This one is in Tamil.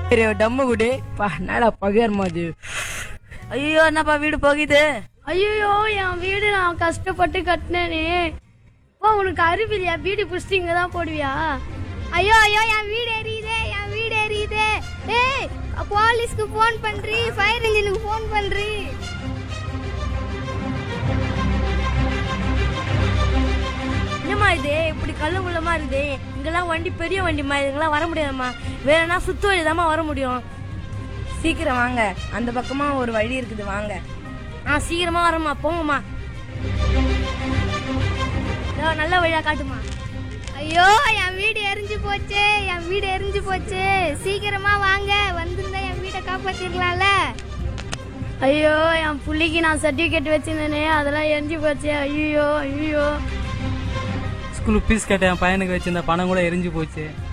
சரி டம்மு விடு பா என்னடா பகையர் மாதிரி ஐயோ என்னப்பா வீடு போகுது ஐயோ என் வீடு நான் கஷ்டப்பட்டு கட்டினேனே ஓ உனக்கு அறிவில்லையா வீடு புடிச்சிட்டு இங்க தான் போடுவியா ஐயோ ஐயோ என் வீடு எரியுதே என் வீடு எரியுதே ஏய் போலீஸ்க்கு ஃபோன் பண்றி ஃபயர் இன்ஜினுக்கு ஃபோன் பண்றி என்னம்மா இது இப்படி கல்லு முள்ளமா இருக்குது இங்கெல்லாம் வண்டி பெரிய வண்டிம்மா இதுங்கெல்லாம் வர முடியாதும்மா வேணும்னா சுத்து வழி வர முடியும் சீக்கிரம் வாங்க அந்த பக்கமா ஒரு வழி இருக்குது வாங்க ஆ சீக்கிரமா வரம்மா போங்கம்மா இதோ நல்ல வழியா காட்டுமா ஐயோ என் வீடு எரிஞ்சு போச்சே என் வீடு எரிஞ்சு போச்சே சீக்கிரமா வாங்க வந்திருந்தா என் வீட்டை காப்பாத்திருக்கலாம்ல ஐயோ என் புள்ளிக்கு நான் சர்டிபிகேட் வச்சிருந்தேனே அதெல்லாம் எரிஞ்சு போச்சே ஐயோ ஐயோ ஸ்கூலுக்கு ஃபீஸ் கட்ட என் பையனுக்கு வச்சிருந்த பணம் கூட எரிஞ்சு போச்சு